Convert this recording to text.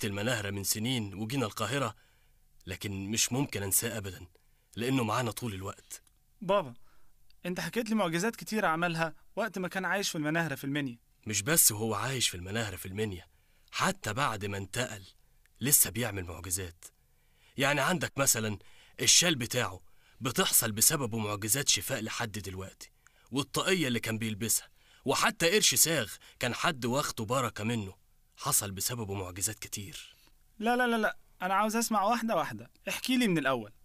سبت المناهرة من سنين وجينا القاهرة لكن مش ممكن أنساه أبدا لأنه معانا طول الوقت بابا انت حكيت لي معجزات كتيرة عملها وقت ما كان عايش في المناهرة في المنيا مش بس وهو عايش في المناهرة في المنيا حتى بعد ما انتقل لسه بيعمل معجزات يعني عندك مثلا الشال بتاعه بتحصل بسببه معجزات شفاء لحد دلوقتي والطاقية اللي كان بيلبسها وحتى قرش ساغ كان حد واخده بركة منه حصل بسببه معجزات كتير لا لا لا لا انا عاوز اسمع واحدة واحدة احكي لي من الاول